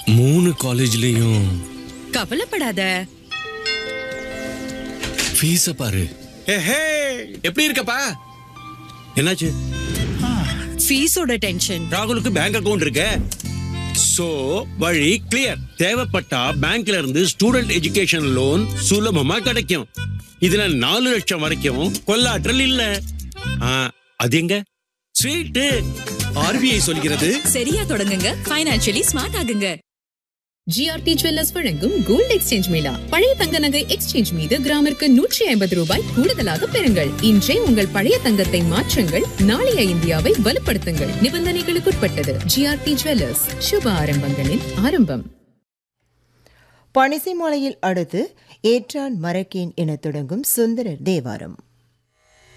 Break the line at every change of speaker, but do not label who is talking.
மூணு காலேஜ்லயும்
கவலைப்படாத
ஃபீஸ பாரு ஏஹே எப்படி இருக்கப்பா என்னாச்சு
ஃபீஸோட டென்ஷன்
ராகுலுக்கு பேங்க் அக்கவுண்ட் இருக்கு சோ வழி கிளியர் தேவைப்பட்டா பேங்க்ல இருந்து ஸ்டூடெண்ட் எஜுகேஷன் லோன் சுலபமா கிடைக்கும் இதுல நாலு லட்சம் வரைக்கும் கொள்ளாற்றல் இல்ல ஆ, அது எங்க ஸ்வீட்டு
ஆர்பிஐ சொல்கிறது
சரியா தொடங்குங்க ஃபைனான்சியலி ஸ்மார்ட் ஆகுங்க
ஜிஆர்டி ஜுவல்லர்ஸ் வழங்கும் கோல்ட் எக்ஸ்சேஞ்ச் மேளா பழைய தங்க நகை எக்ஸ்சேஞ்ச் மீது கிராமிற்கு நூற்றி ஐம்பது ரூபாய் கூடுதலாக பெறுங்கள் இன்றே உங்கள் பழைய தங்கத்தை மாற்றுங்கள் நாளைய இந்தியாவை வலுப்படுத்துங்கள் நிபந்தனைகளுக்குட்பட்டது ஜிஆர்டி ஜுவல்லர்ஸ் சுப ஆரம்பங்களின் ஆரம்பம்
பனிசை மாலையில் அடுத்து ஏற்றான் மரக்கேன் என தொடங்கும் சுந்தரர் தேவாரம்